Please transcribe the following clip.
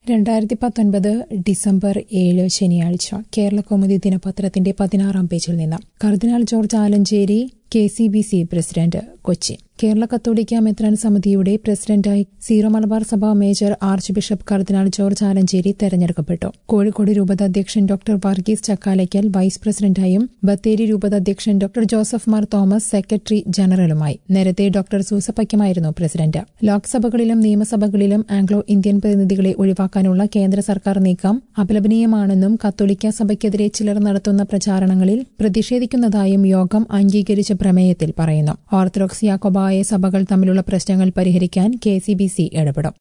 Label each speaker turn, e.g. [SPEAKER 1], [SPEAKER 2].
[SPEAKER 1] രണ്ടായിരത്തി പത്തൊൻപത് ഡിസംബർ ഏഴ് ശനിയാഴ്ച കേരള കൗമുദി ദിനപത്രത്തിന്റെ പതിനാറാം പേജിൽ നിന്ന് cardinal George Alencherry K C B C president Kochi Kerala കത്തോലിക്ക മെത്രാൻ സമിതിയുടെ പ്രസിഡന്റായി സീറോ മലബാർ സഭ major archbishop cardinal George Alencherry തെരഞ്ഞെടുക്കപ്പെട്ടു കോഴിക്കോട് രൂപത അധ്യക്ഷൻ ഡോക്ടർ വർഗീസ് ചക്കാലയ്ക്കൽ വൈസ് പ്രസിഡന്റായും ബത്തേരി രൂപത അധ്യക്ഷൻ doctor Joseph Mar Thomas secretary ജനറലുമായി നേരത്തെ ഡോക്ടർ സൂസപ്പയ്ക്കുമായിരുന്നു പ്രസിഡന്റ് ലോക്സഭകളിലും നിയമസഭകളിലും ആംഗ്ലോ ഇന്ത്യൻ പ്രതിനിധികളെ ഒഴിവാക്കാനുള്ള കേന്ദ്ര സർക്കാർ നീക്കം അപലപനീയമാണെന്നും കത്തോലിക്ക സഭയ്ക്കെതിരെ ചിലർ നടത്തുന്ന പ്രചാരണങ്ങളിൽ പ്രതിഷേധിക്കുന്നതായും യോഗം അംഗീകരിച്ച പ്രമേയത്തിൽ പറയുന്നു ഓർത്തഡോക്സ് യാക്കോബായ സഭകൾ തമ്മിലുള്ള പ്രശ്നങ്ങൾ പരിഹരിക്കാൻ കെ സി ബി സി ഇടപെടും